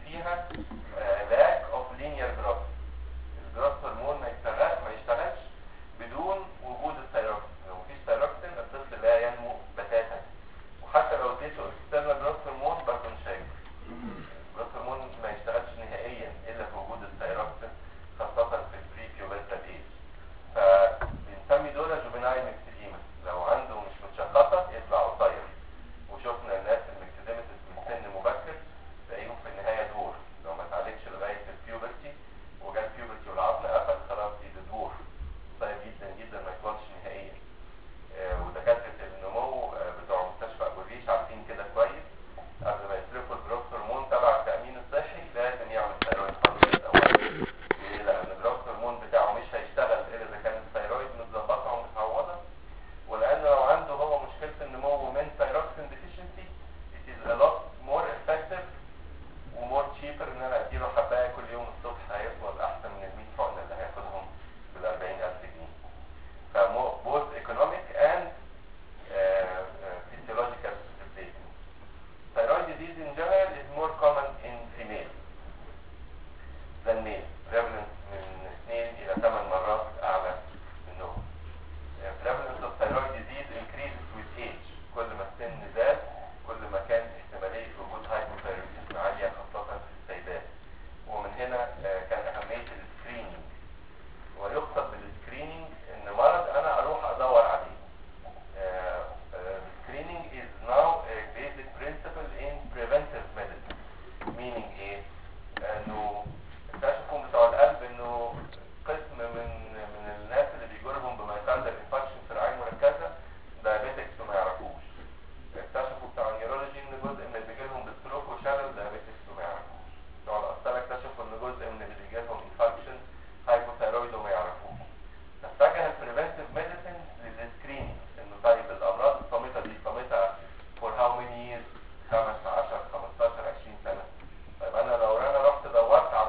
فيها لاك اوف لينير جروث الجروث هرمون ما يشتغل ما يشتغلش بدون وجود الثيروكسين لو مفيش ثيروكسين الطفل لا ينمو بتاتا وحتى لو اديته اكسترنال جروث هرمون برضه مش هيكبر الجروث هرمون ما يشتغلش نهائيا الا في وجود الثيروكسين خاصة في البري بيوبرتال ايج فبنسمي دول جوفينايل ميكسيديما لو عنده مش متشخصة يطلع قصير وشفنا الناس الميكسيديمتس من سن مبكر تلاقيهم في النهاية دور لو ما اتعالجش لغاية البيوبرتي وجات بيوبرتي والعظم قفل خلاص دي دور قصير جدا جدا ما يطولش نهائيا آه، ودكاترة النمو آه، بتوع مستشفى أبو الريش عارفين كده كويس قبل ما يصرفوا الجروث هرمون تبع التأمين الصحي لازم يعمل ثيرويد هرمون أولا ليه؟ لأن الجروث هرمون بتاعه مش هيشتغل إلا إذا كان الثيرويد متظبطة ومتعوضة ولأن لو عنده هو مشكلة النمو من thyroxine deficiency it is a lot more effective ومور تشيبر ان انا اديله حبايه كل يوم الصبح هيفضل احسن من ال 100 حقنه اللي هياخدهم بال 40000 جنيه. فمو both economic and uh, uh, physiological replacement. Thyroid disease in general is more common in female than male. Prevalence من 2 إلى 8 مرات أعلى منهم. Uh, prevalence of thyroid disease increases with age. كل ما السن زاد كل ما كان احتمالية وجود هايبوثايرويدزم عالية خاصة في السيدات. ومن هنا آه، كان أهمية السكرينينج. ويقصد بالسكرينينج إن مرض أنا أروح أدور عليه. Uh, uh, screening is now a basic principle in preventive medicine meaning ايه انه اكتشفوا بتوع القلب انه قسم من من الناس اللي بيجوا لهم بمايكاردال انفكشن في الرعايه المركزه دايابيتكس وما يعرفوش اكتشفوا بتوع النيورولوجي ان جزء من اللي بيجي لهم بالستروك وشلل دايابيتكس وما يعرفوش بتوع الاطفال اكتشفوا ان جزء من اللي بيجي لهم انفكشن هايبوثايرويد وما يعرفوش اتجه البريفنتيف ميديسن للسكرينينج انه طيب الامراض الصامته دي صامته فور هاو ماني ييرز 5 10 15 20 سنه طيب انا لو انا رحت دورت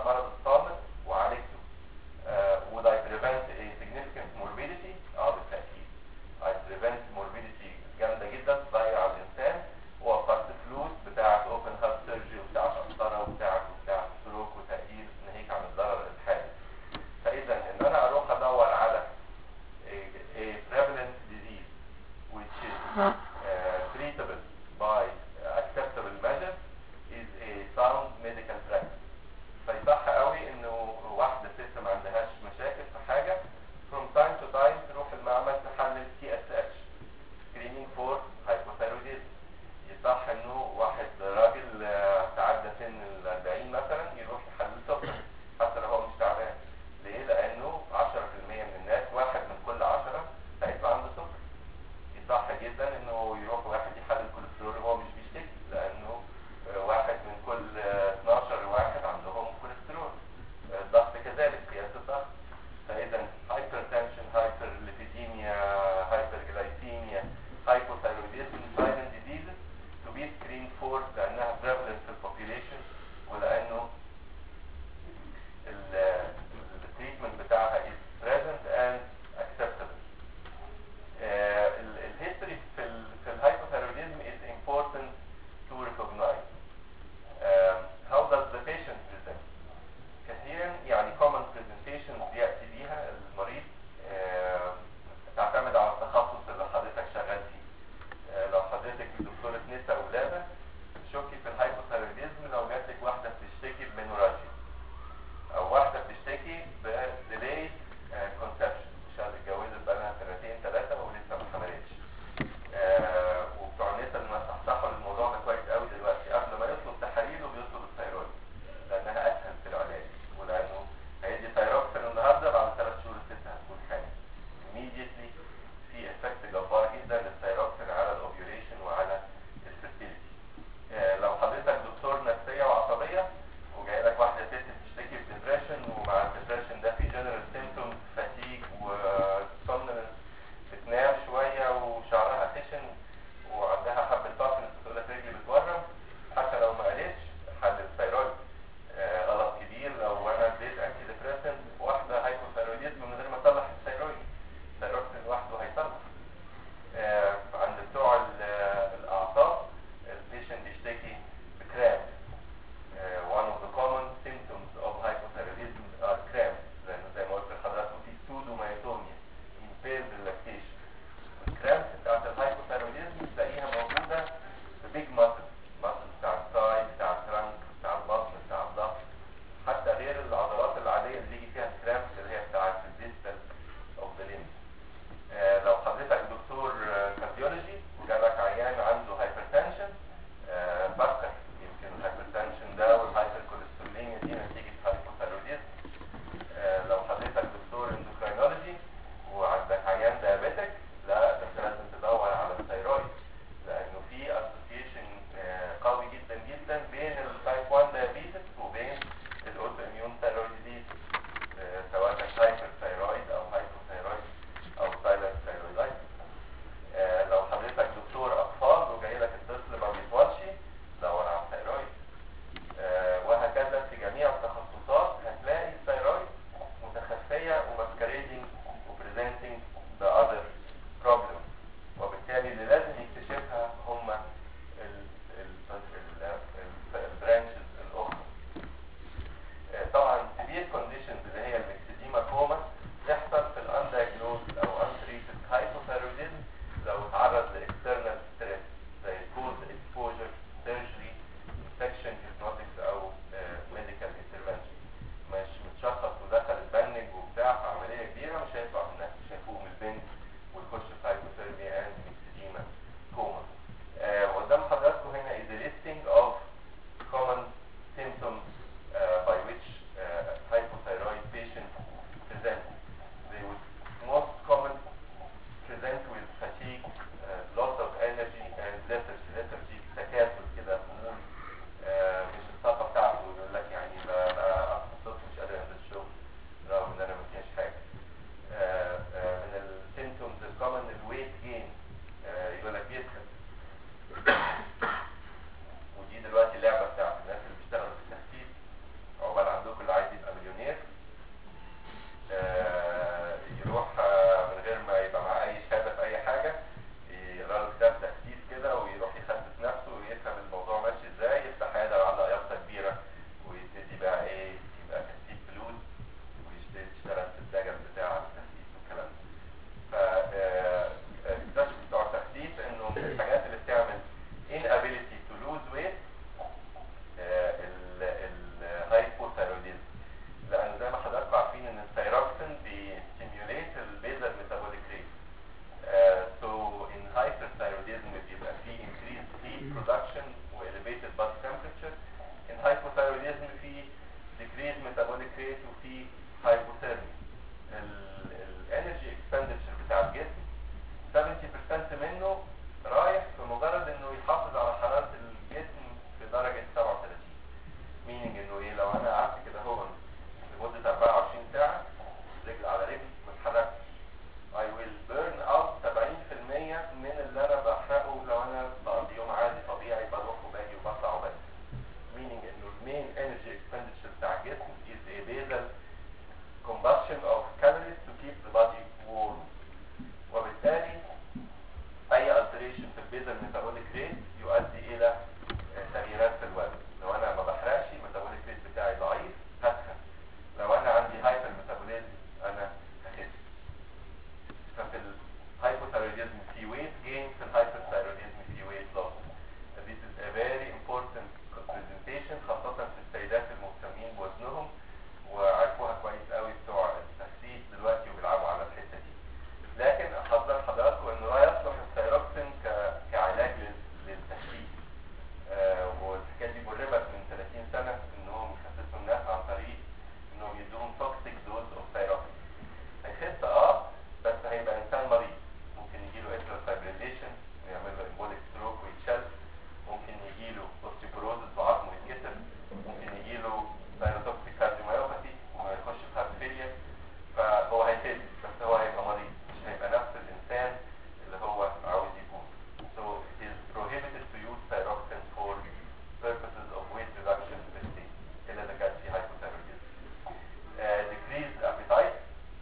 decrease metabolic rate وفي hypothermia الانرجي اكسبندتشر بتاع الجسم 70% منه رايح في مجرد انه يحافظ على حرارة الجسم في درجة 37 meaning انه ايه لو انا قعدت كده هو لمدة 24 ساعة رجل على رجل ما اتحركتش I will burn out 70% من اللي انا بحرقه لو انا بقضي يوم عادي طبيعي بروح وباجي وبطلع وبس meaning انه المين energy expenditure بتاع الجسم is a basal combustion of calories to keep the body warm وبالتالي اي alteration في البيزل metabolic rate يؤدي الى آه، تغييرات في الوزن لو انا ما بحرقش metabolic rate بتاعي ضعيف هتخن لو انا عندي hyper metabolism انا هخس ففي الهايبوثايروديزم في weight gain في الهايبرثايروديزم في weight loss this is a very important presentation خاصة في السيدات المهتمين بوزنهم وعرفوها كويس قوي بتوع التخسيس دلوقتي وبيلعبوا على الحتة دي لكن احذر حضراتكم انه لا يصلح الثيروكسين ك- كعلاج لل- للتخسيس آه، والحكايه دي جربت من 30 سنه انهم يخسسوا الناس عن طريق انهم يدوهم توكسيك دوز اوف ثيروكسين هيخس اه بس هيبقى انسان مريض ممكن يجيله اترال فايبريليشن ويعمل له امبوليك ستروك ويتشل ممكن يجيله اوستيوبروزس وعظمه يتكسر ممكن يجيله ثيروتوكسيك كارديوميوباثي ويخش في هارت فيلير فهو هيخس بس هو هيبقى مريض مش هيبقى نفس الانسان اللي هو عاوز يكون so it is prohibited to use thyroxine for purposes of weight reduction testing الا اذا كان في hypothyroidism uh, decreased appetite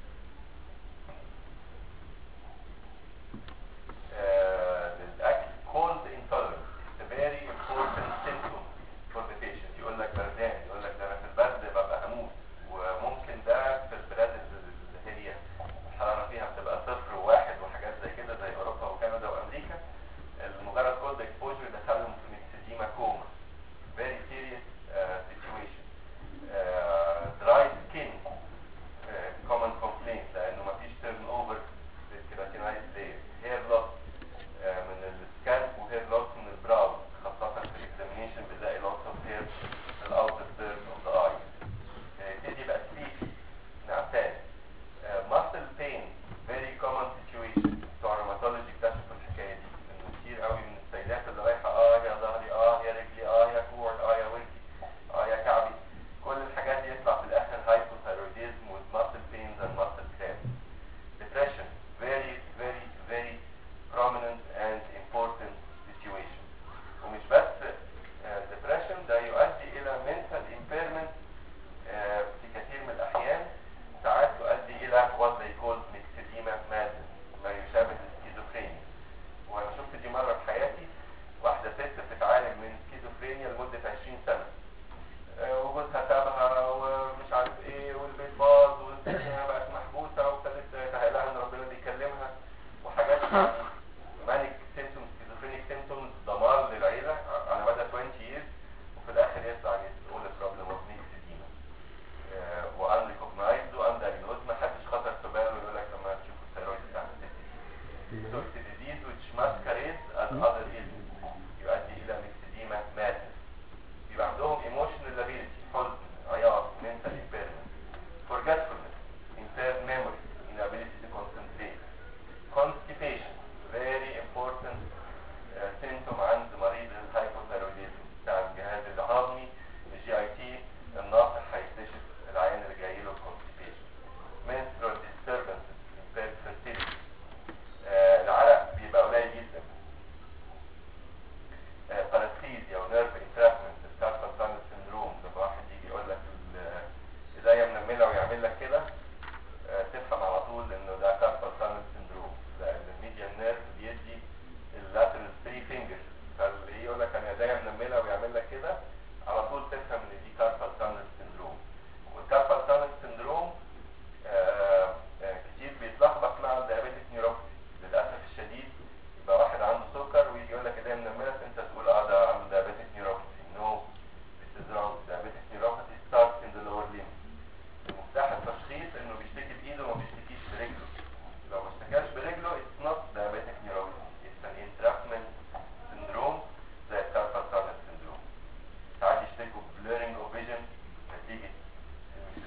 آه، للاكل cold intolerance it's a very important symptom for the patient يقول لك بردان يقول لك ده انا في البرد ببقى هموت وممكن ده في البلاد اللي هي الحراره فيها بتبقى صفر وواحد وحاجات زي كده زي اوروبا وكندا وامريكا مجرد cold exposure يدخلهم في ميكسيديما كوما very serious uh, situation uh, dry skin uh, common complaint لانه مفيش turn over للكيراتينايز layer hair loss uh, من السكالب وهير loss من البراو خاصة في الاكزامينيشن بنلاقي loss of hair في الاوتر third of the eye uh, يبتدي يبقى sleepy نعسان uh, muscle pain very common situation بتوع الروماتولوجي اكتشفوا الحكاية دي انه كتير قوي من السيدات اللي رايحة اه يا ظهري اه يا رجلي اه يا كوعي اه يا وركي اه يا كعبي كل الحاجات دي يطلع في الاخر hypothyroidism with muscle pains and muscle cramps depression very very very prominent and important situation ومش بس آه، depression ده يؤدي الى mental impairment آه، في كثير من الاحيان ساعات تؤدي الى what they call myxedema madness ما يشابه السكيزوفرينيا وانا شفت دي مره في حياتي واحده ست بتتعالج من سكيزوفرينيا لمده 20 سنه آه، وجوزها سابها ومش عارف ايه والبيت باظ والدنيا بقت محبوسه وابتدت تهيألها ان ربنا بيكلمها وحاجات يعني مانيك سيمتومز سكيزوفرينيك سيمتومز دمار للعيله على مدى 20 years وفي الاخر يطلع يقول البروبلم اوف ميكسيديما وانريكوجنايزد واندايجنوز ما حدش خطر في باله يقول لك لما تشوف الثيرويد بتاع الست دي So it's a disease which masquerades as other illness يؤدي الى ميكسيديما madness يبقى عندهم emotional ability حزن عياط mental impairment forgetfulness impaired memory inability to concentrate constipation very important uh, symptom عند مريض الهايبوثايروديزم بتاع الجهاز الهضمي الجي اي تي الناطق هيكتشف العيان اللي جاي له constipation menstrual disturbances impaired fertility آه، العرق بيبقى قليل جدا باراسيزيا ونيرف انتراكمنت الكاربال تانل سندروم لما واحد يجي يقول لك ال- ايديا منمله ويعمل لك كده آه، تفهم على طول انه ده كاربال تانل سندروم لان الميديان نيرف بيدي اللاترال 3 فينجرز فاللي يقول لك انا ايديا منمله ويعمل لك كده على طول تفهم ان دي كاربال تانل سندروم والكاربال تانل سندروم آه، آه، كتير بيتلخبط مع الديابيتك نيوروباثي للاسف الشديد يبقى واحد عنده سكر ويجي يقول لك ايديا منمله انت تقول اه ده عنده diabetic neuropathy no this is wrong diabetic neuropathy starts in the lower limb مفتاح التشخيص انه بيشتكي بايده وما بيشتكيش برجله لو ما اشتكاش برجله it's not diabetic neuropathy it's an entrapment syndrome زي الكاربال تانل syndrome ساعات يشتكوا blurring of vision نتيجة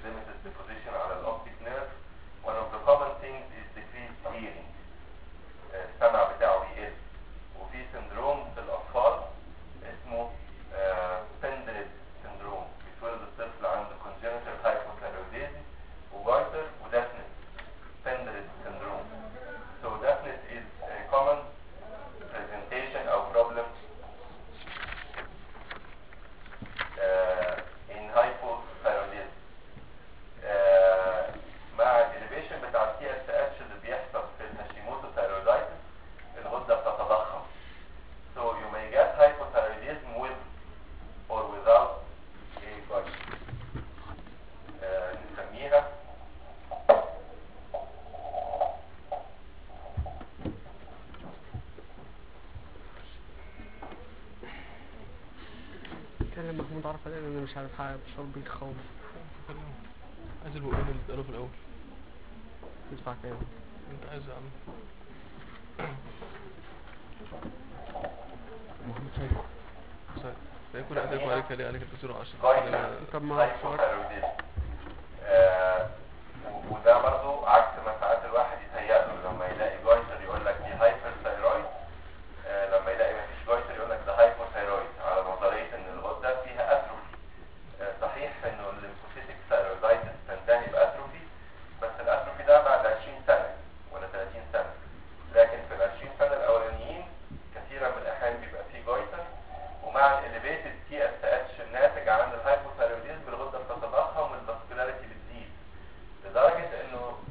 limited deposition على الاوبتيك نيرف one of the common things is decreased hearing آه، السمع بتاعه بيقل وفي سندروم في الاطفال اسمه بندريد سندروم بيتولد الطفل عنده congenital hypothyroidism وجايتر ودافنس بندريد سندروم so deafness is a common presentation or problem uh, in hypothyroidism آه، مع الاليفيشن بتاع التي اس اتش اللي بيحصل في الهاشيموتو ثايرويدايتس الغده بتتضخم so you may get hypothyroidism with or without a goiter آه، نسميها كلم محمود عرفة لان انا مش عارف حاجة الشرب بيخوف عايز البقين اللي اتقالوا في الاول تدفع كام انت عايز يا عم محمود شايف سيكون عليك وعليك ليه عليك الكسور عشان goiter طب ما hypothyroidism آه، و- وده برضو عكس ما ساعات الواحد يتهيأ له لما يلاقي جويتر يقول لك دي هايبر ثايرويد لما يلاقي مفيش جويتر يقول لك ده هايبوثايرويد على نظرية ان الغدة فيها اتروفي آه، صحيح انه الليمفوسيتك ثايرويدايتس تنتهي باتروفي بس الاتروفي ده بعد 20 سنة ولا 30 سنة لكن في ال 20 سنة الاولانيين كثيرا من الاحيان بيبقى فيه جويتر ومع الاليفيتد تي اس اتش الناتج عن الهايبوثايرويديزم الغده بتتضخم والفاسكولاريتي بتزيد لدرجه انه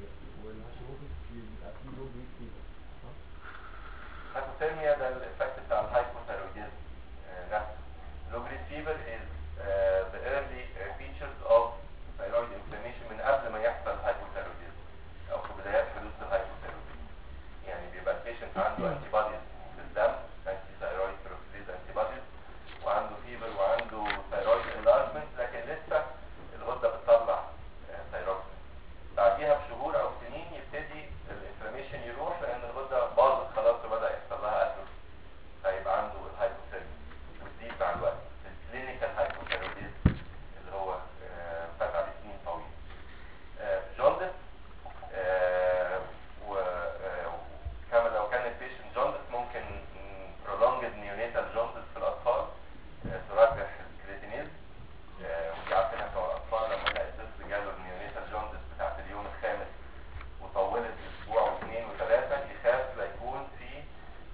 والهاشيموتوس بيبقى فيه لو جريد فيبر صح؟ hypothermia ده الافكت بتاع الهايبوثايرويدزم آه، نفسه low grade fever is uh, the early uh, features of thyroid inflammation من قبل ما يحصل hypothyroidism او في بدايات حدوث الهايبوثايرويدزم يعني بيبقى البيشنت عنده انتي بوديز في الدم انتي ثايرويد بيروكسيد انتي بوديز وعنده فيبر وعنده ثايرويد انلارجمنت لكن لسه الغده بتطلع ثايروكسين بعديها بشهور او سنين يبتدي الانفلاميشن يروح لان الغده باظت خلاص وبدا يحصل لها اتروفي هيبقى عنده الهايبوثيرميا وتزيد مع الوقت الكلينيكال هايبوثيروديزم اللي هو آه، فات عليه سنين طويله آه، جوندس آه، و- آه، كما لو كان البيشنت جوندس ممكن prolonged neonatal جوندس في الاطفال آه، ترجح الكريتينيز آه، ودي عارفينها بتوع الاطفال لما يلاقي الطفل جاله النيونيتال جوندس بتاعت اليوم الخامس وطولت اسبوع واثنين وثلاثه يخاف لا يكون في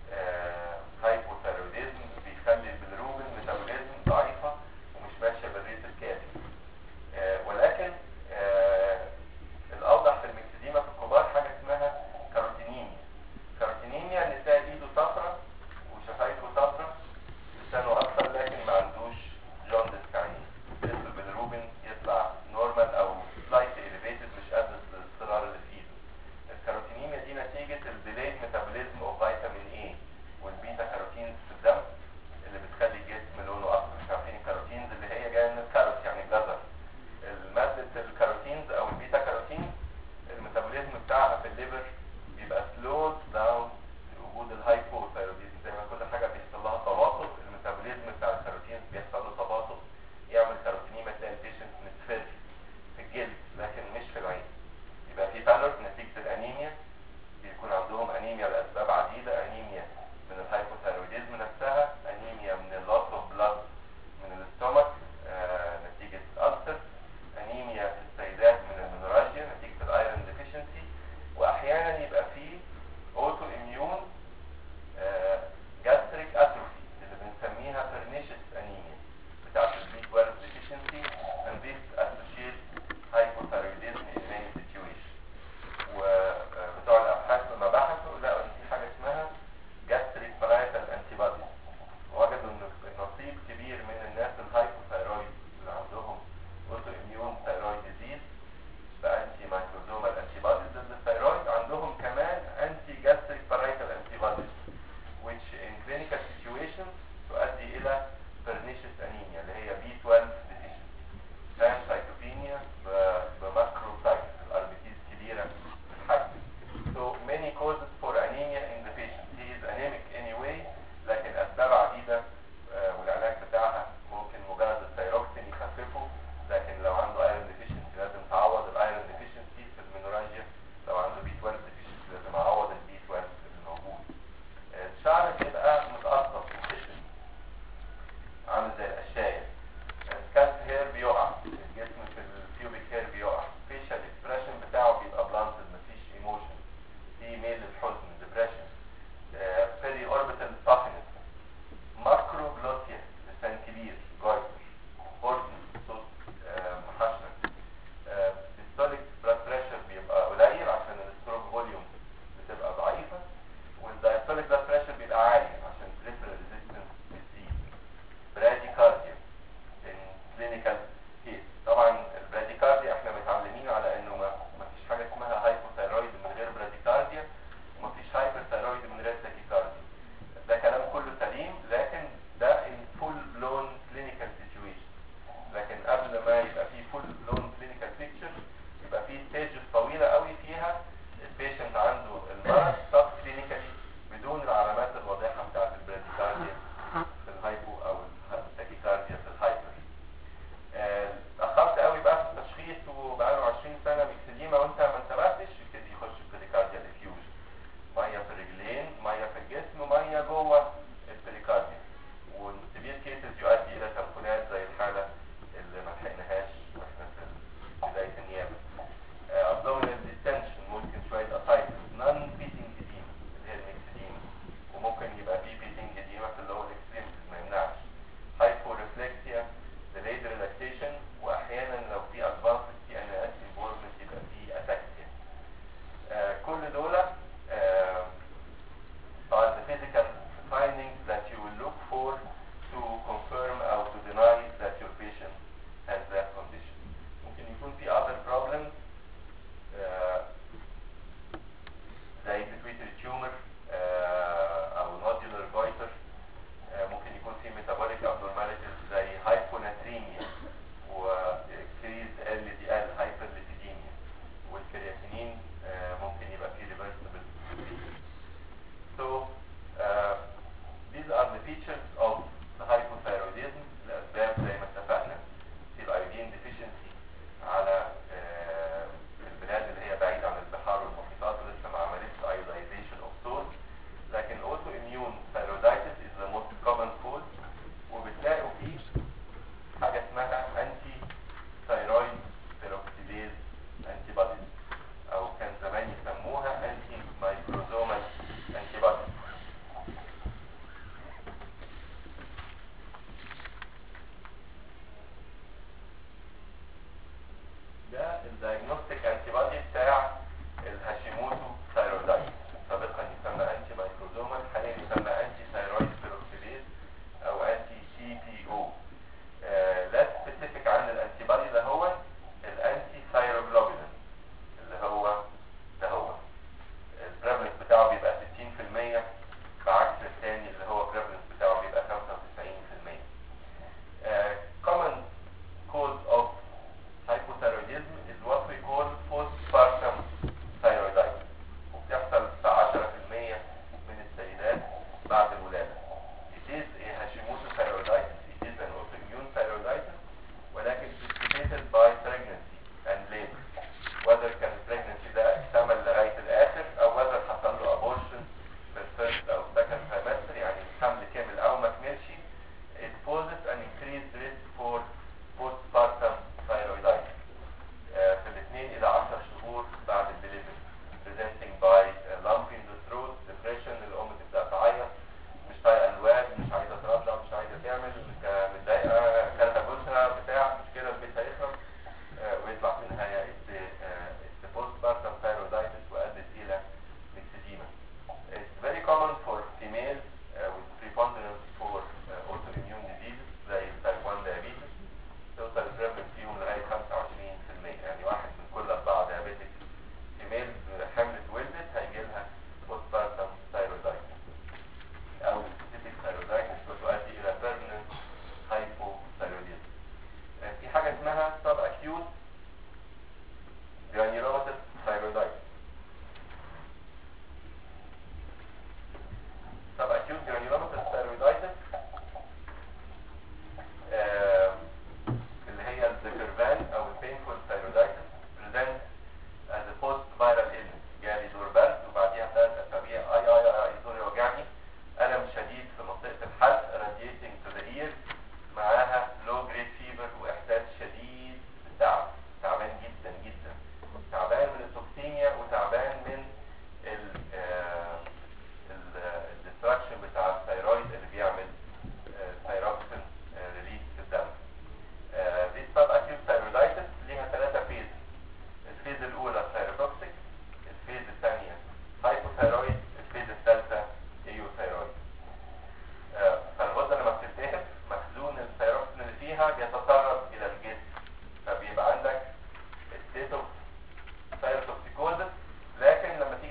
هايبوثايروديزم بيخلي البلروبين ميتابوليزم ضعيفه ومش ماشيه بالريت الكافي آه، ولكن آه، الاوضح في المكسديما في الكبار حاجه اسمها كاروتينيميا كاروتينيميا ان تلاقي ايده صفرة وشفايفه صفرة لسانه اصفر لكن ما عندوش جوندس كعين نسبة البيلروبين يطلع نورمال او سلايت اليفيتد مش قد الصغار اللي في ايده الكاروتينيميا دي نتيجة الديليد ميتابوليزم اوف فيتامين اي والبيتا كاروتينز في الدم اللي بتخلي الجسم لونه اصفر مش عارفين الكاروتينز اللي هي جايه من الكاروت يعني جزر المادة الكاروتينز او البيتا كاروتينز الميتابوليزم بتاعها في الليفر بيبقى سلود داون وجود الهايبوثايروديزم زي ما كل حاجه بيحصل لها تباطؤ الميتابوليزم بتاع الكاروتينز بيحصل له تباطؤ يعمل كاروتينيميا تلاقي البيشنت متفر في الجلد لكن مش في العين يبقى في بالور نتيجه الانيميا بيكون عندهم انيميا لاسباب عديده انيميا من الهايبوثايروديزم نفسها انيميا من اللوس اوف بلاد من الاستومك آه نتيجه ألسر انيميا في السيدات من المنراجيا نتيجه الايرون ديفيشنسي واحيانا يبقى فيه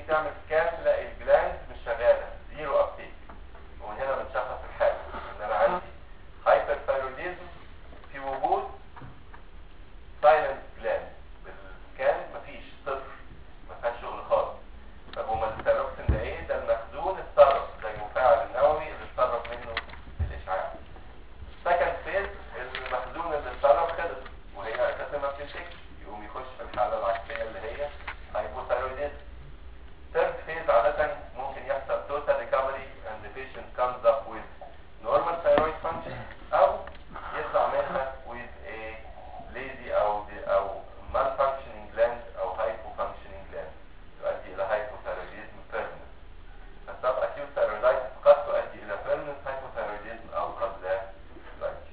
تعمل سكان تلاقي الجلاند مش شغاله زيرو ابتيك ومن هنا بنشخص الحاله ان انا عندي هايبر ثايرويديزم في وجود سايلنت جلاند بالسكان مفيش صفر ما فيهاش شغل خالص طب وما الثايروكسين ده ايه ده المخزون اتصرف زي المفاعل النووي اللي اتصرف منه الاشعاع سكند فيز المخزون اللي اتصرف خلص وهي اساسا ما بتمسكش يقوم يخش في الحاله العكسيه اللي هي هايبوثايرويديزم ثيرد فيز عادة ممكن يحصل total recovery and the patient comes up with normal thyroid function أو يطلع منها with a lazy أو أو malfunctioning gland أو hypofunctioning gland تؤدي إلى hypothyroidism permanent فالسب acute thyroiditis قد تؤدي إلى permanent hypothyroidism أو قد لا تؤدي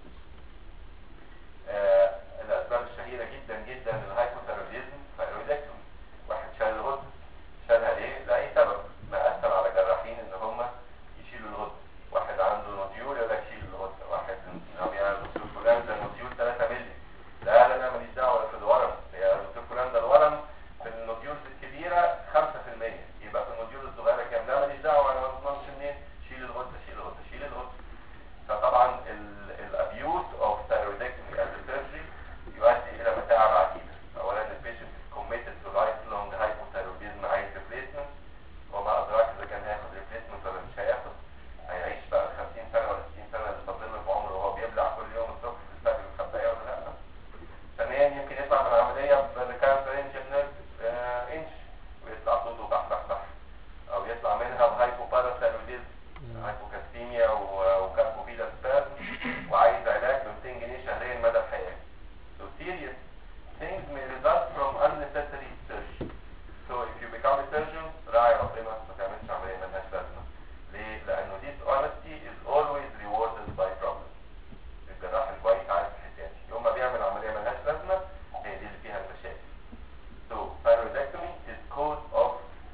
آه، الأسباب الشهيرة جدا جدا للهايبوثايرويدزم ثايرويدكتومي واحد شال الغدة شالها ليه؟ لأي سبب ما أسهل على جراحين إن هم يشيلوا الغدة واحد عنده نوديول يقول لك شيل الغدة واحد طب يا دكتور فلان ده النوديول 3 مللي لا لا لا ماليش دعوة في الورم يا دكتور فلان ده الورم في النوديولز الكبيرة 5% يبقى في النوديول الصغيرة كام؟ لا ماليش دعوة أنا ما بضمنش منين شيل الغدة شيل الغدة شيل الغدة فطبعا الابيوز اوف thyroidectomy as a surgery يؤدي الى متاعب عديده اولا البيشنت committed to lifelong hypothyroidism عايز replacement وما ادراك اذا كان هياخد replacement ولا مش هياخد هيعيش بقى 50 سنه ولا 60 سنه اللي فاضل له في عمره وهو بيبلع كل يوم الصبح في السبب الخبايه ولا لا ثانيا يمكن يطلع من العمليه بريكارنت رينجر نيرف انش ويطلع صوته بح بح بح او يطلع منها بهايبوباراثايرويديزم هايبوكالسيميا وكاربوفيلا سبازم وعايز علاج ب 200 جنيه شهريا مدى الحياه. So serious things may result from unnecessary surgery. So if you become a surgeon راعي ربنا ما تعملش عمليه ملهاش لازمه. ليه؟ لانه dishonesty is always rewarded by problems. الجراح الكويس عارف الحكايه دي. يوم ما بيعمل عمليه ملهاش لازمه هي دي اللي فيها المشاكل. So thyroidectomy is cause of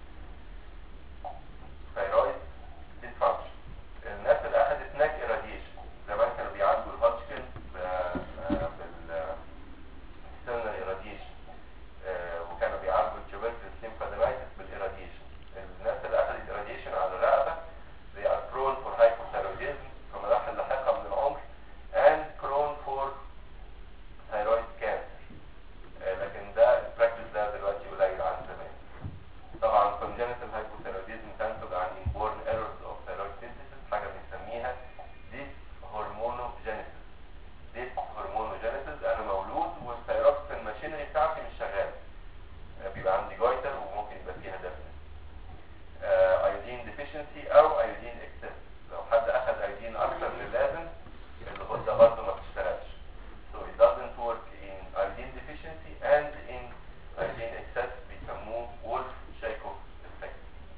thyroid dysfunction. الناس اللي اخذت ناك irradiation زمان كانوا بيعالجوا الهوتشكن بال external irradiation آه، وكانوا بيعالجوا التوبركلوز lymphadengitis بالirradiation الناس اللي اخذت irradiation على الرقبه they are prone for hypothyroidism في مراحل لاحقه من العمر and prone for thyroid cancer آه، لكن ده البراكتس ده دلوقتي قليل عن زمان طبعا congenital hypothyroidism تنتج عن inborn errors of thyroid synthesis حاجة بنسميها dyshormonogenesis dyshormonogenesis أنا مولود والثيروكسين ماشينري بتاعتي مش شغالة آه، بيبقى عندي جويتر وممكن يبقى فيها دفن ايودين deficiency أو ايودين excess لو حد أخذ ايودين أكتر من اللازم الغدة برضه ما بتشتغلش so it doesn't work in iodine deficiency and in iodine excess بيسموه wolf chaikoff effect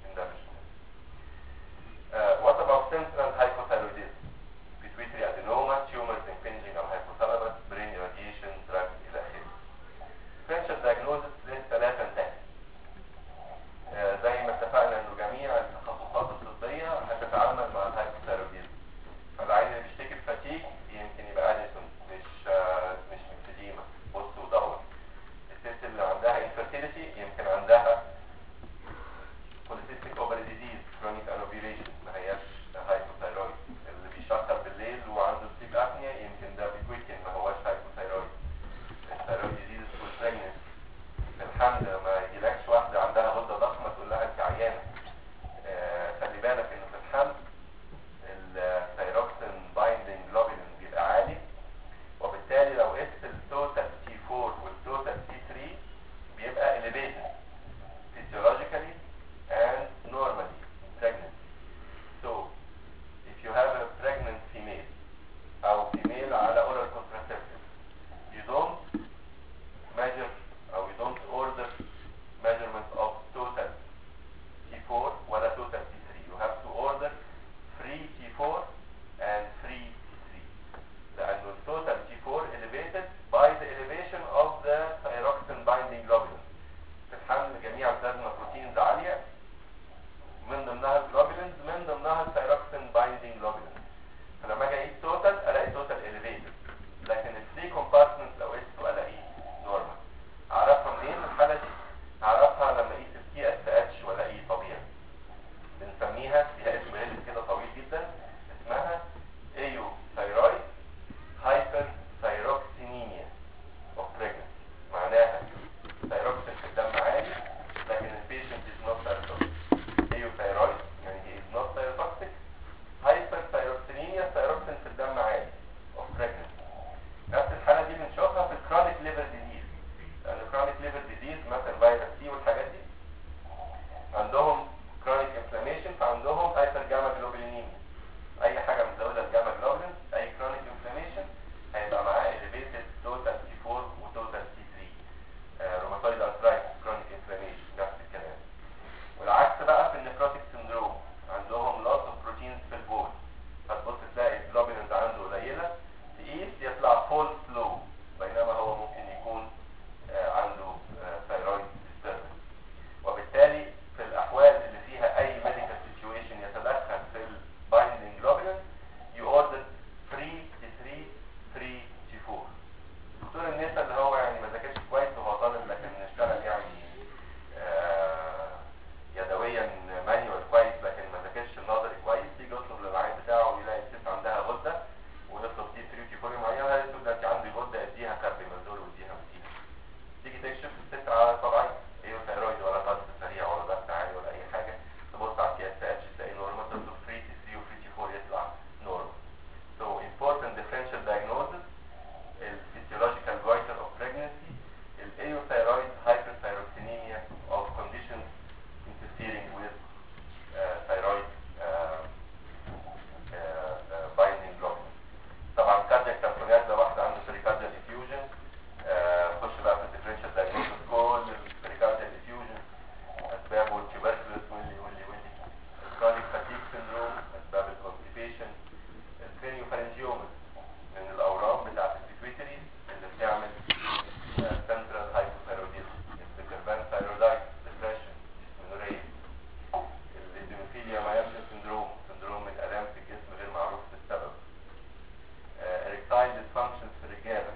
اسبابه والتبركلوس واللي واللي واللي الكرونيك فاتيك سيندروم اسباب الكونستيبيشن الكرينيوفارنجيومس من الاورام بتاعت البيتويتري اللي بتعمل سنترال هايبوثايروديزم السكربان ثايرودايت ديبريشن ديسمنوريا الديموفيليا مايامسن سندروم سندروم من الام في الجسم غير معروف بالسبب اريكتايل ديسفانكشنز في الرجاله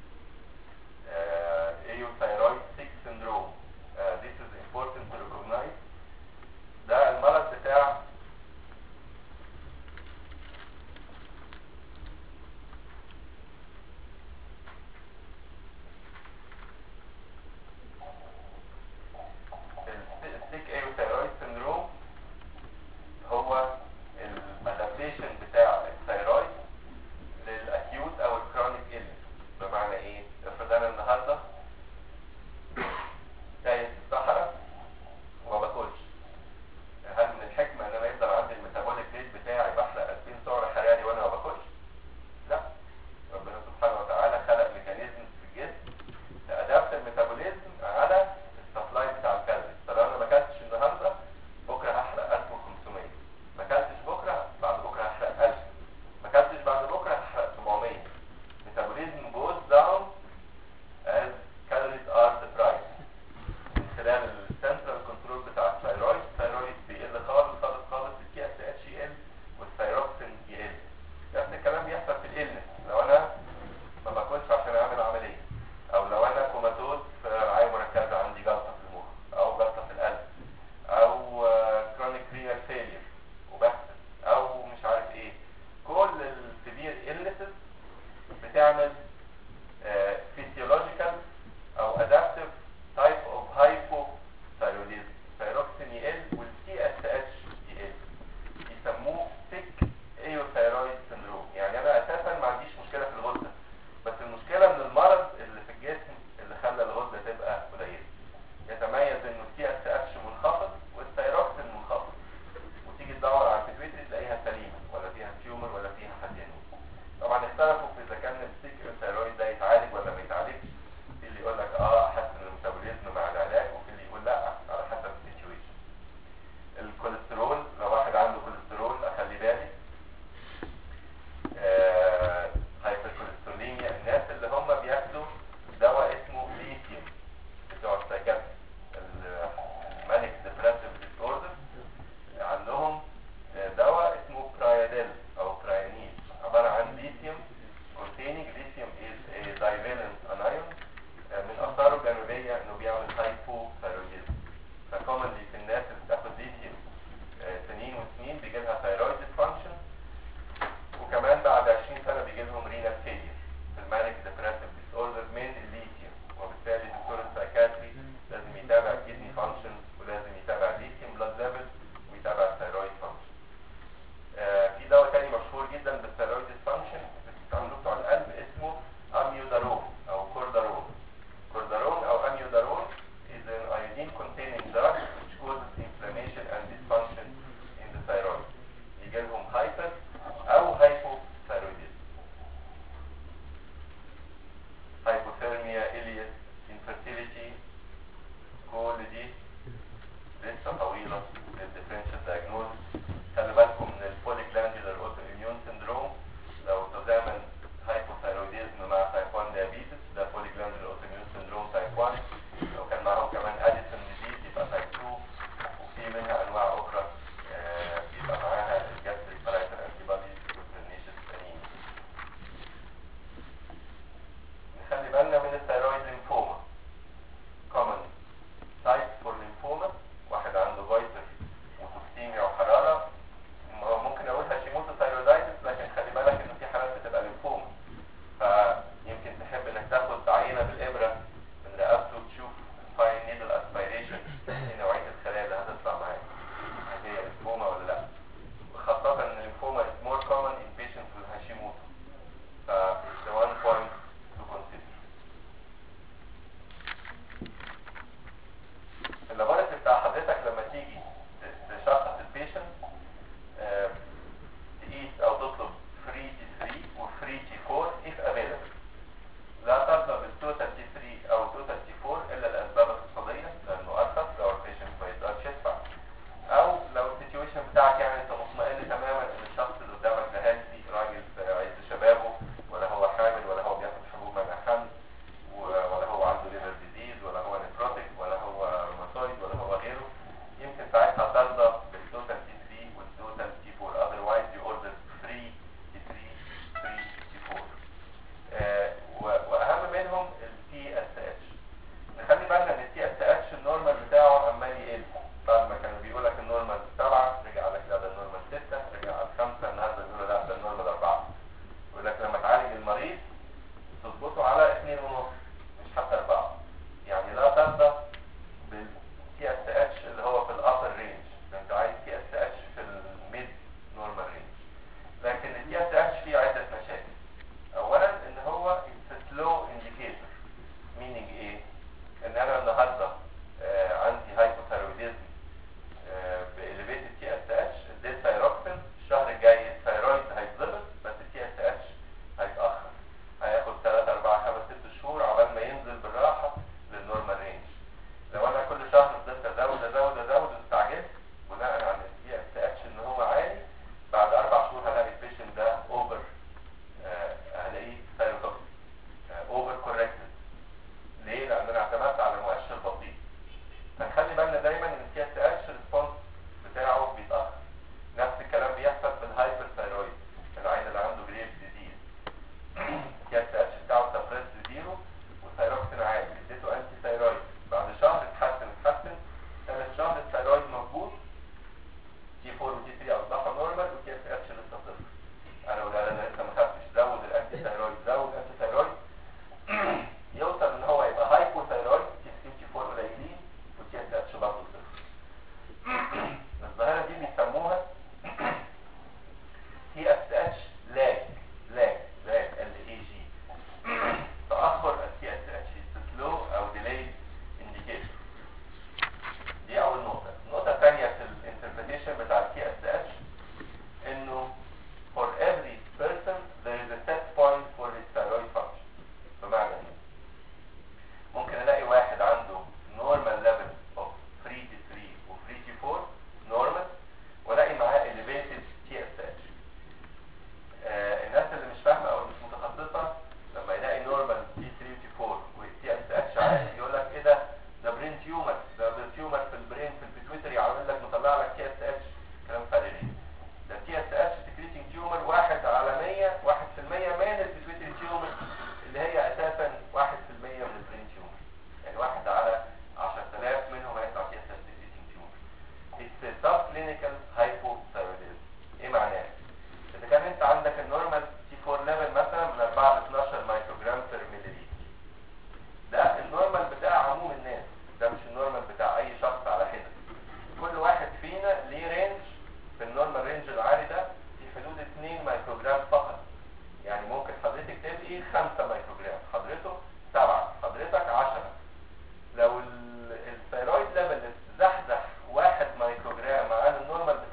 ايوثايرويد 6 syndrome uh, this is important to recognize ده المرض بتاع السيك ايوثايرويد syndrome هو الادابتيشن بتاع الثايرويد للاكيوت او الكرونيك illness بمعنى ايه؟ افرض انا النهارده تايه في الصحراء وما باكلش هل من الحكمه ان انا يفضل عندي الميتابوليك ريت بتاعي بحرق 2000 سعر حراري وانا ما باكلش؟ لا ربنا سبحانه وتعالى خلق ميكانيزم في الجسم تأدابت الميتابوليزم على السبلاي بتاع الكالوريز فلو انا ما اكلتش النهارده بكره هحرق 1500 ما اكلتش بكره بعد بكره هحرق 1000 ما اكلتش بعد بكره هحرق 700 metabolism goes down as calories are deprived من خلال السنترال كنترول بتاع الثايرويد الثايرويد بيقل خالص خالص خالص الكي اس اتش يقل والثايروكسين يقل نفس الكلام بيحصل في الالنس لو انا ما باكلش عشان اعمل عمليه او لو انا كوماتوز في رعايه مركزه عندي جلطه في المخ او جلطه في القلب او كرونيك رينال فيلير وبحث او مش عارف ايه كل السيفير illnesses بتعمل physiological او adaptive type of hypothyroidism thyroxine يقل والسي اس اتش يقل يسموه sick euthyroid syndrome يعني انا اساسا ما عنديش مشكله في الغده بس المشكله من المرض اللي في الجسم اللي خلى الغده تبقى قليله يتميز انه السي اس اتش منخفض والثيروكسين منخفض وتيجي تدور على البيتويتري تلاقيها سليمه ولا فيها تيومر ولا فيها حدينوم طبعا اختلفوا في اذا كان السيك الثيرويد ده يتعالج ولا ما يتعالجش في اللي يقول لك اه احسن الميتابوليزم مع العلاج وفي اللي يقول لا على حسب السيتويشن الكوليسترول لو واحد عنده كوليسترول اخلي بالي آه هايبركوليستروليميا الناس اللي هم بياخدوا دواء اسمه ليثيوم بتوع السايكاتري المانيك ديبريسيف ديسوردر عندهم دواء اسمه براياديل او برايانيل عبارة عن ليثيوم containing lithium is a divalent anion آه، من اثاره الجانبية انه بيعمل hypothyroidism فكومنلي في الناس اللي بتاخد ليثيوم آه، سنين وسنين بيجي لها thyroid dysfunction وكمان بعد 20 سنة بيجي لهم رينال فيلير في المانيك ديبريسيف ديس اوردر من الليثيوم وبالتالي دكتور السايكاتري لازم يتابع الكدني فانكشن ولازم يتابع الليثيوم بلاد ليفل ويتابع الثايرويد فانكشن في دواء تاني مشهور جدا بالثايرويد ديسفانكشن بيستعملوه بتوع القلب اسمه اميودارون او كوردارون كوردارون او اميودارون is an iodine containing drug which causes inflammation and dysfunction in the thyroid يجي لهم hyper او hypothyroidism hypothermia ileus infertility كل دي لسه طويلة للديفرنشال diagnosis خلي بالكم من البوليجلاندولار اوتو اميون سندروم لو تزامن هايبوثايروديزم مع تايب 1 diabetes ده بوليجلاندولار اوتو اميون سندروم تايب 1 لو كان معاهم كمان اديسون ديزيز يبقى تايب 2 وفي منها انواع اخرى آه، بيبقى معاها الجاستريك بارايتال انتي بوديز والبرنيشس انيميا نخلي بالنا من الثايرويد ليمفوما common type for lymphoma واحد عنده goiter ساعتها ترضى بالتوتال تي 3 والتوتال تي 4 otherwise you order 3 تي 3 3 تي 4 آه، و- واهم منهم التي اس اتش نخلي بالنا ان التي اس اتش النورمال بتاعه عمال يقل بعد ما كانوا بيقول لك النورمال 7 رجع لك لا ده النورمال 6 رجع على 5 النهارده بيقولوا لا ده النورمال 4 يقول لك لما تعالج المريض تظبطه على 2 ونص مش حتى 4 يعني لا ترضى بالتي اس اتش اللي هو في الابر رينج انت عايز تي اس اتش في الميد نورمال رينج لكن التي اس اتش فيه عده مشاكل اولا ان هو it's a slow indicator meaning ايه ان انا النهارده آه عندي هايبوثايرويدزم آه بإليفيتد تي اس اتش اديت ثايروكسين الشهر الجاي الثايرويد هيتظبط بس التي اس اتش هيتاخر هياخد 3 4 5 6 شهور عقبال ما ينزل بالراحه للنورمال رينج لو انا كل شهر فضلت ازود ازود ازود واستعجلت بناء على التي اس اتش ان هو عالي بعد اربع شهور هلاقي البيشنت ده اوفر هلاقيه ثايروتوكسيك اوفر كوركتد ليه؟ لان انا اعتمدت على مؤشر بطيء فنخلي بالنا دايما ان التي اس اتش الريسبونس بتاعه بيتاخر نفس الكلام بيحصل في الهايبر ثايرويد العين اللي عنده جريف ديزيز التي اس اتش بتاعه سبريس لزيرو والثايروكسين عالي اديته انتي ثايرويد بعد شهر اتحسن اتحسن ثالث شهر الثايرويد موجود تي 4 وتي 3 اصبحوا نورمال والتي اس اتش لسه صفر انا اقول لا انا لسه ما خدتش زود الانتي ثايرويد زود انتي ثايرويد يوصل ان هو يبقى هايبوثايرويد تي 3 تي 4 قليلين والتي اس اتش برضه صفر الظاهره دي بيسموها تي اس اتش لاج لاج لاج ال اي جي تاخر التي اس اتش سلو او ديلي انديكيشن دي اول نقطه النقطه الثانيه في الانتربريتيشن بتاع التي اس اتش انه for every person there is a set point for his thyroid function بمعنى ايه ممكن الاقي واحد عنده normal level of free T3 و free T4 normal والاقي معاه elevated TSH آه الناس اللي مش فاهمه او مش متخصصه لما يلاقي normal T3 و T4 و TSH عالي يقول لك ايه ده ده برين تيومر ده تيومر في البرين في البيتويتري عامل لك مطلع لك TSH كلام فارغ ده تي اس اتش سكريتنج تيومر واحد على 100 واحد في المية من البيتويتري تيومر اللي هي اساسا واحد في المية من البرين تيومر يعني واحد على 10000 منهم هيطلع تي اس اتش سكريتنج تيومر اتس سب كلينيكال هايبوثايروديزم ايه معناه؟ اذا كان انت عندك النورمال تي 4 ليفل مثلا من 4 ل 12 مايكروجرام بير مليلتر ده النورمال بتاع عموم الناس ده مش النورمال بتاع اي شخص على حده كل واحد فينا ليه رينج في النورمال رينج العالي ده في حدود 2 مايكروجرام فقط يعني ممكن حضرتك تبقي 5 مايكروجرام حضرته 7 حضرتك 10 لو ال- الثيرويد ليفل زحزح 1 مايكروجرام عن النورمال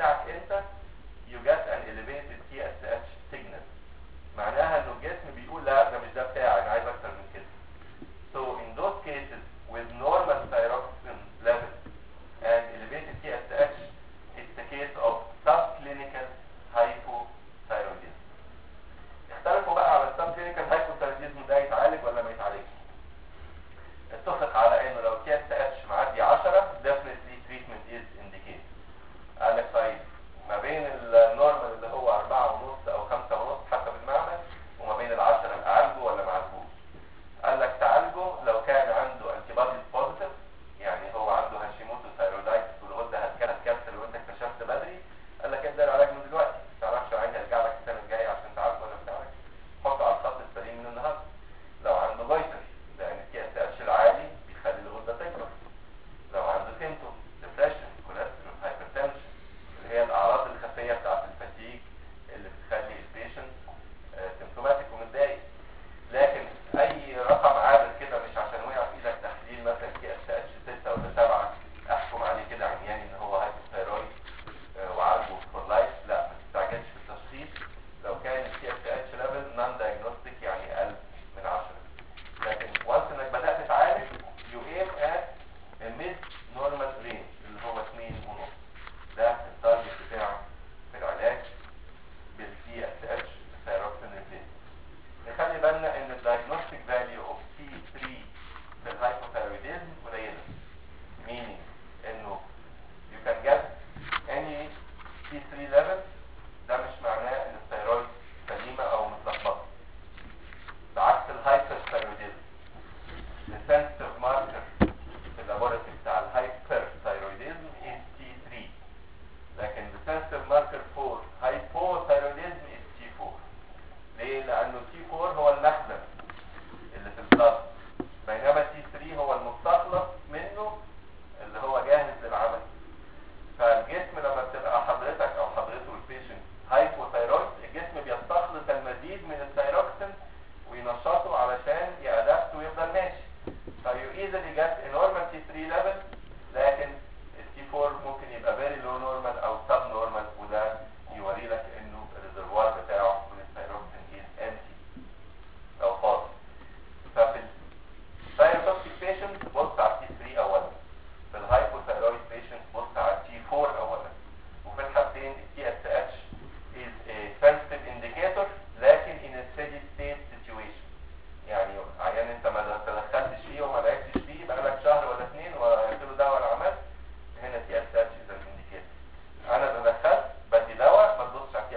فالجسم لما بتبقى حضرتك او حضرته البيشنت هايبوثايرويد الجسم بيستخلص المزيد من الثايروكسين وينشطه علشان يأدبت ويفضل ماشي فيو ايزلي جت نورمال تي 3 ليفل لكن التي 4 ممكن يبقى فيري لو نورمال او سب نورمال وده يوري لك انه الريزرفوار بتاعه من الثايروكسين از امتي او فاضي ففي الثايروتوكسيك بيشنت بص على التي 3 اولا في الهايبوثايرويد بيشنت بص على التي 4 اولا وفي الحالتين التي اس اتش is a sensitive indicator لكن in a steady state situation يعني عيان انت ما تدخلتش فيه وما لعبتش فيه بقالك شهر ولا اثنين ولا عملت له دواء ولا عملت هنا تي اس اتش از انديكيتور انا تدخلت بدي دواء ما تبصش على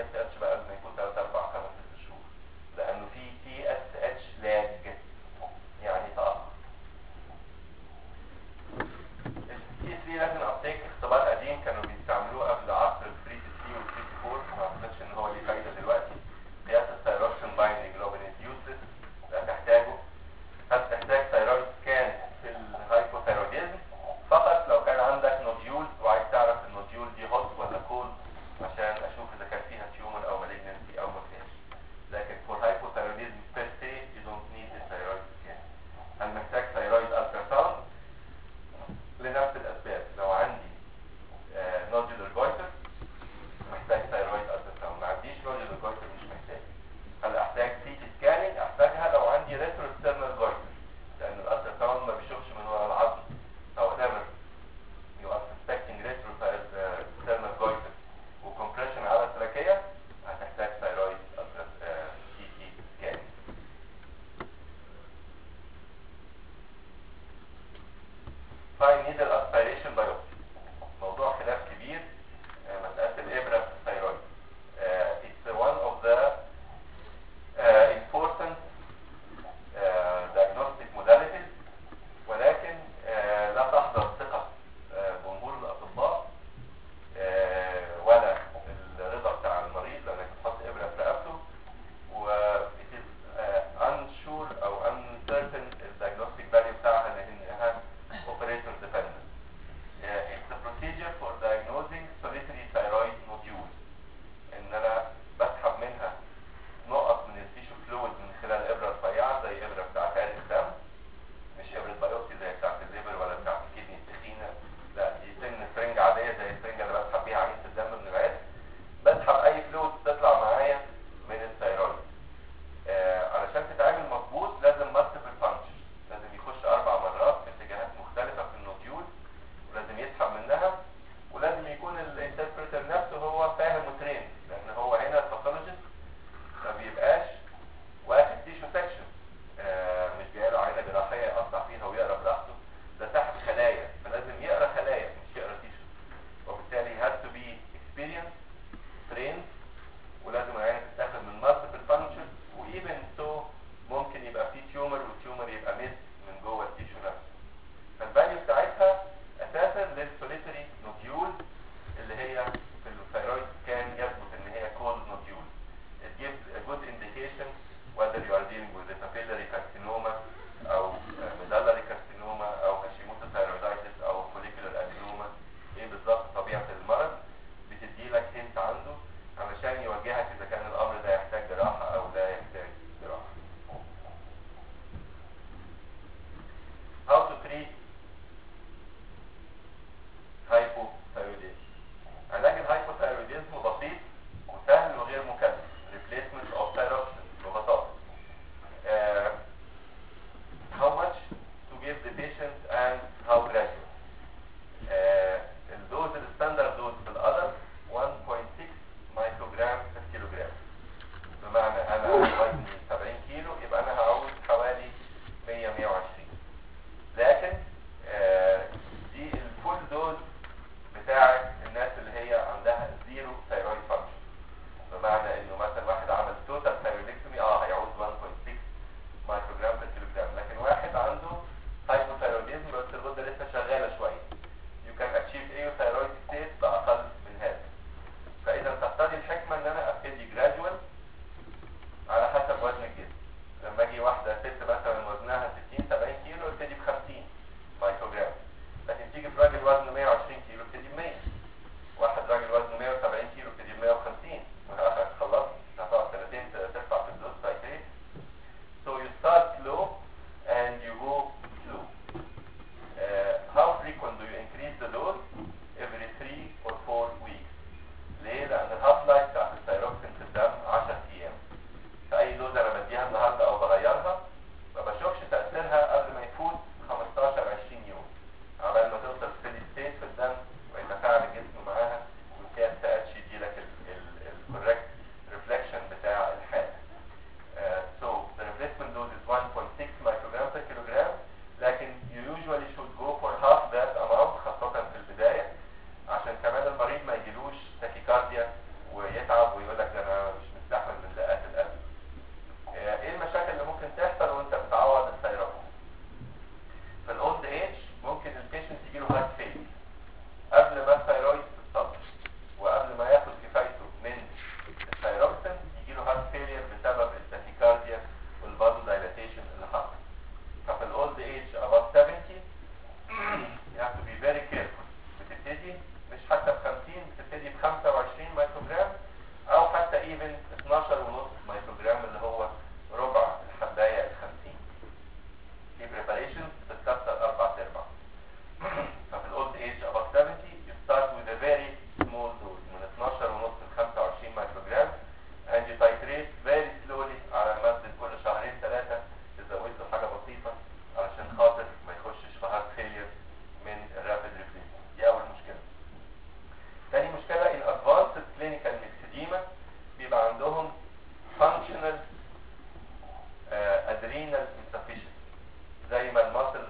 المريض ما يجيلوش تاكيكارديا ويتعب ويقول لك ده انا مش مستحمل من دقات القلب آه، ايه المشاكل اللي ممكن تحصل وانت بتعوض الثيروكسين في الاولد ايج ممكن البيشنت يجيله هارت فيل قبل ما الثيرويد تتصلح وقبل ما ياخد كفايته من الثيروكسين يجيله هارت فيلير بسبب التاكيكارديا والفازو دايلاتيشن اللي حصل ففي الاولد ايج above 70 you have to be very careful بتبتدي مش حتى ب 50 بتبتدي ب 25 مايكروجرام او حتى ايفن 12 ونص مايكروجرام اللي هو ربع الحبايه ال 50 في preparations بتتكسر اربع ارباع ففي الاولد ايج above 70 you start with a very small dose من 12 ونص ل 25 مايكروجرام and you titrate very slowly على مدة كل شهرين ثلاثة تزود له حاجة بسيطة علشان خاطر ما يخشش في هارت فيلير من الرابid replacement دي أول مشكلة. تاني مشكلة in advanced clinical myxedema بيبقى عندهم functional uh, adrenal insufficiency زي ما المسل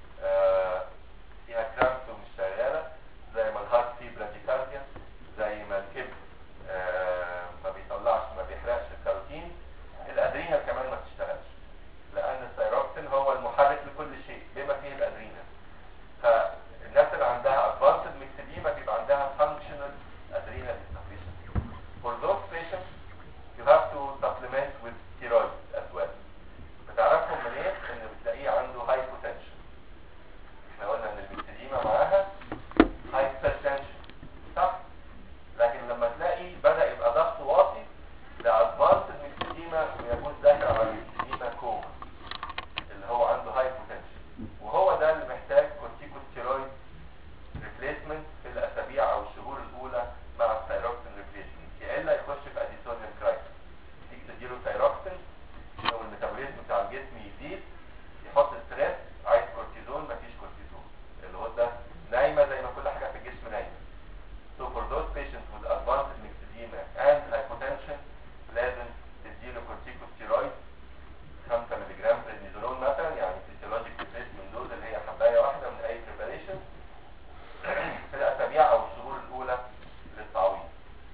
فيها كرامس ومش شغالة زي ما الهارت فيه براديكارديا زي ما الكبد آه، ما بيطلعش ما بيحرقش الكاروتين الادرينال كمان ما بتشتغلش لان الثيروكسين هو المحرك لكل شيء بما فيه الادرينال فالناس اللي عندها advanced myxedema بيبقى عندها functional adrenal insufficiency for those patients you have to supplement with steroids as well بتعرفهم منين ان بتلاقيه عنده hypotension احنا قلنا ان الميكسيديما معاها hypertension صح لكن لما تلاقي بدأ يبقى ضغطه واطي ده ادفانس الميكسيديما ويكون داخل على الميكسيديما كوما اللي هو عنده hypotension وهو ده اللي محتاج كورتيكوستيرويد ريبليسمنت في الاسابيع او الشهور الاولى مع الثيروكسين ريبليسمنت يا الا يخش في اديسونيوم كرايسيس تيجي تديله ثيروكسين لو الميتابوليزم بتاع الجسم يزيد يحط ستريس عايز كورتيزون مفيش كورتيزون الغده نايمه زي ما كل حاجه في الجسم نايمه So for those patients with advanced myxedema and hypotension لازم تديله corticosteroids 5 ملغ بريدنيزولون مثلا يعني physiologic replacement dose اللي هي حبايه واحده من اي preparation في الاسابيع او الشهور الاولى للتعويض.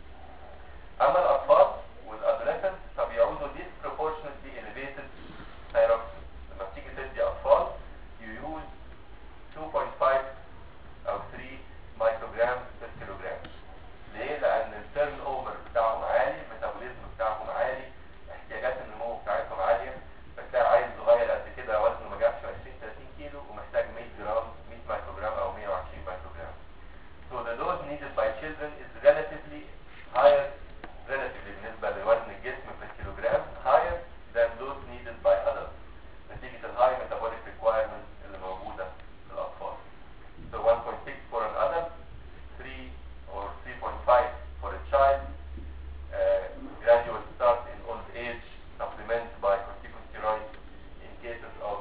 اما الاطفال والادolescents فبيعوزوا disproportionately elevated thyroxine لما بتيجي تدي اطفال you use 2.5 او 3 مايكروجرام بير كيلوجرام ليه؟ لان التيرن اوفر بتاعهم عالي الميتابوليزم بتاعهم عالي احتياجات النمو بتاعتهم عاليه فتلاقي عيل صغير قد كده وزنه ما جابش 20 30 كيلو ومحتاج 100 جرام 100 مايكروجرام او 120 مايكروجرام So the dose needed by children is relatively higher relatively بالنسبة لوزن الجسم في الكيلوجرام higher than those needed by adults نتيجة الهاي metabolic requirements اللي موجودة في الأطفال. So 1.6 for an adult, 3 or 3.5 for a child, uh, gradual start in old age, supplement by corticosteroids in cases of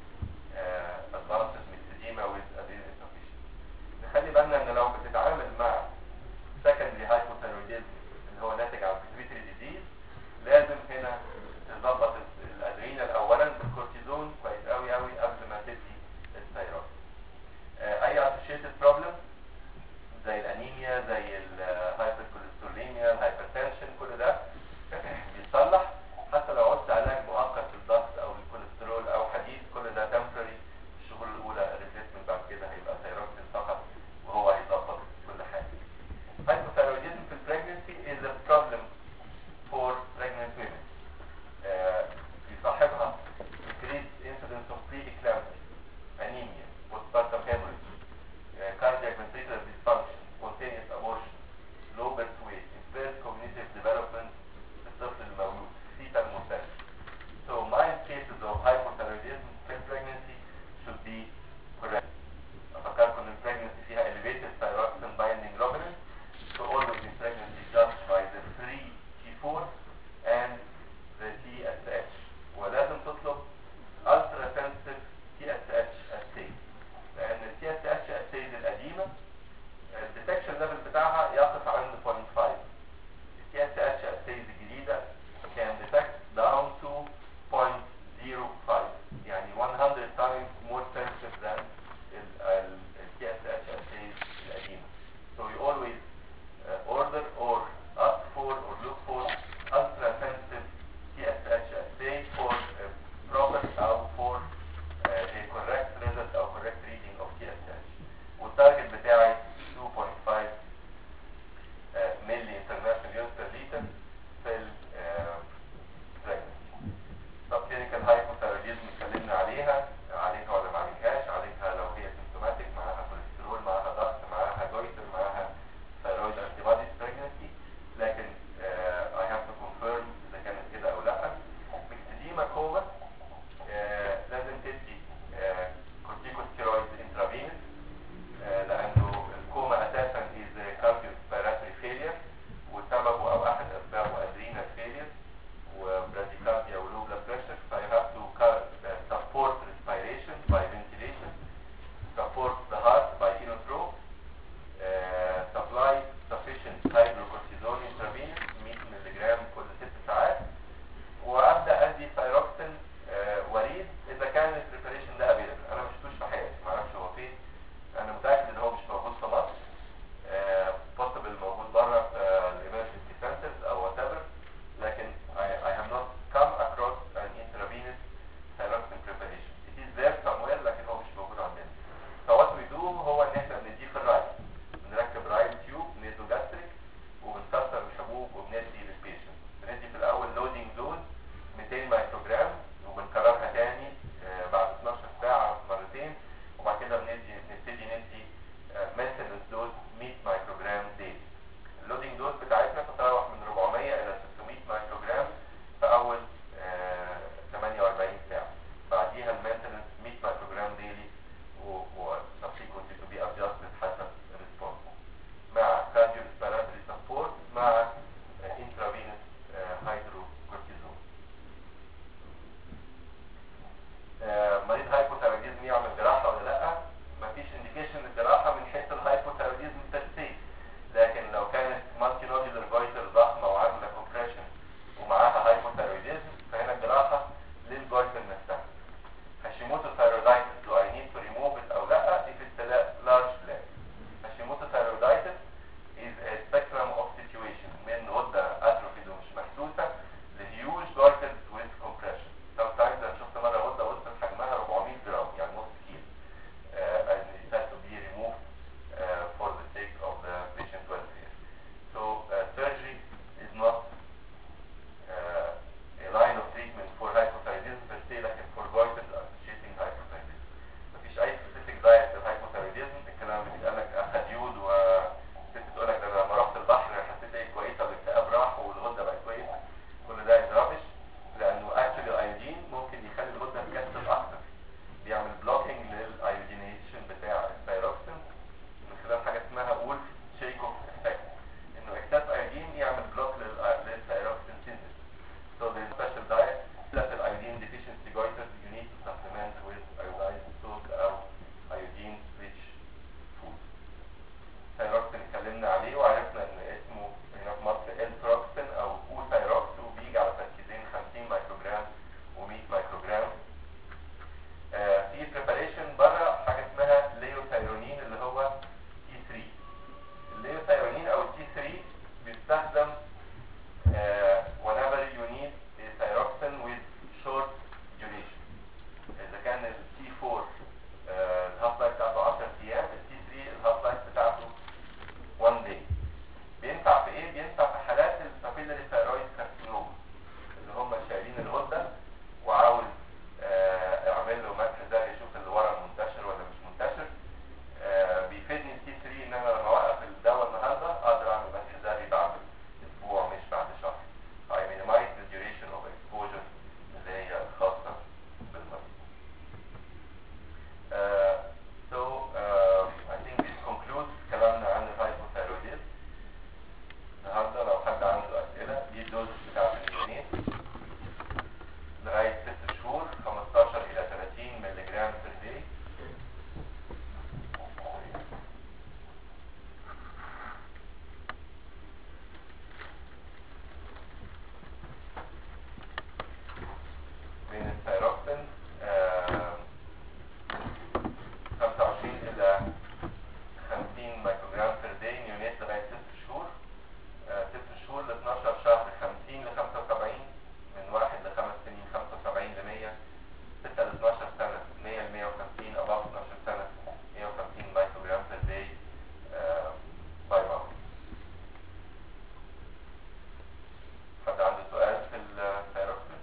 uh, advanced myxedema with adrenal insufficiency. نخلي بالنا ان لو بتتعامل مع secondary hypothyroidism اللي هو ناتج عن pituitary disease لازم هنا تظبط الادرينال اولا بالكورتيزون كويس قوي قوي قبل ما تدي الثيرويد. آه، اي associated problem زي الانيميا زي الهايبركوليستروليميا الهايبرتنشن كل ده بيتصلح حتى لو عدت علاج مؤقت للضغط او الكوليسترول او حديد كل ده temporary الشهور الاولى الريبليسمنت بعد كده هيبقى ثيروكسين فقط وهو هيظبط كل حاجه. Hypothyroidism في pregnancy is a problem for pregnant women. آه، بيصاحبها increased incidence of pre-eclampsia, anemia, postpartum hemorrhage, uh, cardiac ventricular dysfunction, spontaneous abortion, بتستخدم uh, whenever you need a thyroxine with short duration اذا كان ال T4 uh, الهاف لايف بتاعته 10 ايام ال T3 الهاف لايف بتاعته 1 day بينفع في ايه؟ بينفع في حالات البابيلاري ثايرويد كارسينوما اللي هم شايلين الغده وعاوز آه، اعمل له مسح ذري يشوف اللي ورا منتشر ولا مش منتشر آه، بيفيدني التي 3 ان انا لما اوقف الدواء النهارده اقدر اعمل مسح ذري بعد اسبوع مش بعد شهر. I minimize the duration of exposure اللي هي الخاصه بالمريض. Uh, so uh, I think this concludes كلامنا عن الهايبوثايروديزم. النهارده لو حد عنده اسئله دي الدوز بتاعت اليونين لغايه 6 شهور 15 الى 30 مللي جرام بير داي من الثايروكسين آه، 25 الى 50 مايكروجرام بير داي نيونيت لغايه 6 شهور آه، 6 شهور ل 12 شهر 50 ل 75 من 1 ل 5 سنين 75 ل 100 6 ل 12 سنة 100 ل 150 above 12 سنة 150 مايكروجرام بير داي باي ماوث حد عنده سؤال في الثايروكسين؟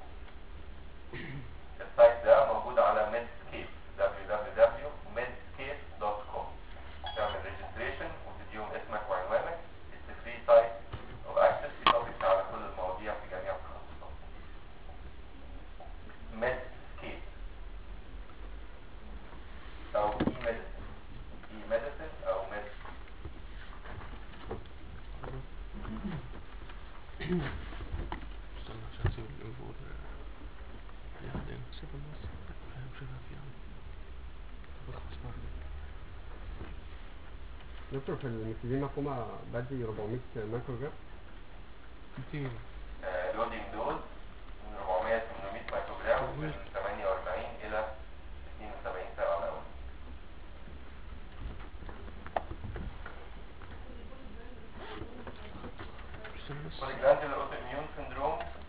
السايت ده موجود على medscape www.medscape.com تعمل registration وتديهم اسمك وعنوانك It's a free site of access في topics على كل المواضيع في جميع التخصصات Medscape أو e-medicine e-medicine أو med استنى عشان اسيب الانفو يعني شوف النص شوفها في عم بخلص بعد دكتور في الميثيلين مفهومة بدي 400 مايكرو جرام 200 لودينج دوز من 400 ل 800 مايكروجرام من 48 إلى 72 ساعة الأول استنى بس والجلاندولار اوتوميون سندروم